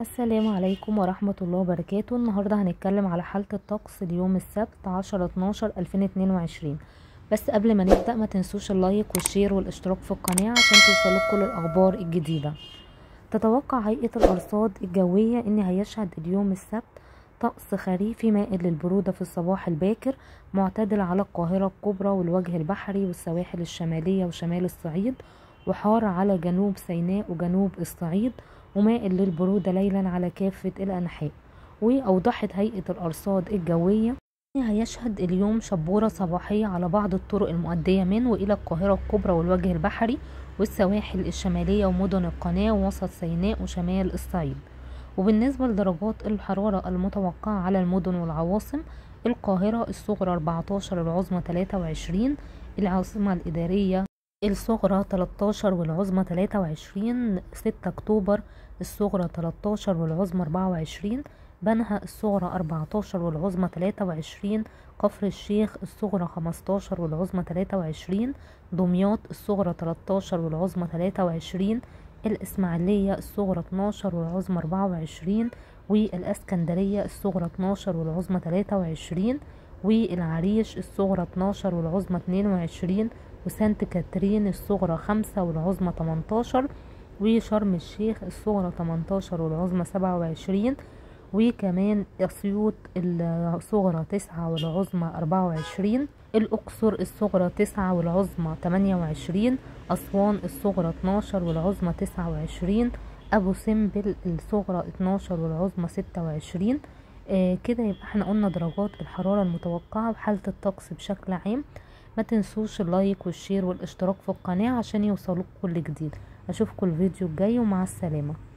السلام عليكم ورحمة الله وبركاته النهاردة هنتكلم على حالة الطقس اليوم السبت عشرة اتناشر الفين اتنين وعشرين بس قبل ما نبدأ ما تنسوش اللايك والشير والاشتراك في القناة عشان توصلوا كل الأخبار الجديدة تتوقع هيئة الأرصاد الجوية إن هيشهد اليوم السبت طقس خريفي مائل للبرودة في الصباح الباكر معتدل على القاهرة الكبرى والوجه البحري والسواحل الشمالية وشمال الصعيد وحار على جنوب سيناء وجنوب الصعيد ومائل للبرودة ليلا على كافة الأنحاء وأوضحت هيئة الأرصاد الجوية هيشهد اليوم شبورة صباحية على بعض الطرق المؤدية من وإلى القاهرة الكبرى والوجه البحري والسواحل الشمالية ومدن القناة ووسط سيناء وشمال الصعيد وبالنسبة لدرجات الحرارة المتوقعة على المدن والعواصم القاهرة الصغرى 14 العظمى 23 العاصمة الإدارية الصغرى 13 والعظمى 23 6 أكتوبر الصغرى 13 والعظمى 24 بنها الصغرى 14 والعظمى 23 كفر الشيخ الصغرى 15 والعظمى 23 دمياط الصغرى 13 والعظمى 23 الإسماعيلية الصغرى 12 والعظمى 24 والإسكندرية الصغرى 12 والعظمى 23 والعريش الصغرى 12 والعظمى 22 وسانت كاترين الصغرى 5 والعظمى 18 وشرم الشيخ الصغرى 18 والعظمى 27 وكمان أسيوط الصغرى 9 والعظمى 24 الأقصر الصغرى 9 والعظمى 28 أسوان الصغرى 12 والعظمى 29 أبو سمبل الصغرى 12 والعظمى 26 آه كده يبقى احنا قلنا درجات الحرارة المتوقعة وحالة الطقس بشكل عام ما تنسوش اللايك والشير والاشتراك في القناة عشان يوصلوك كل جديد اشوفكم الفيديو الجاي ومع السلامة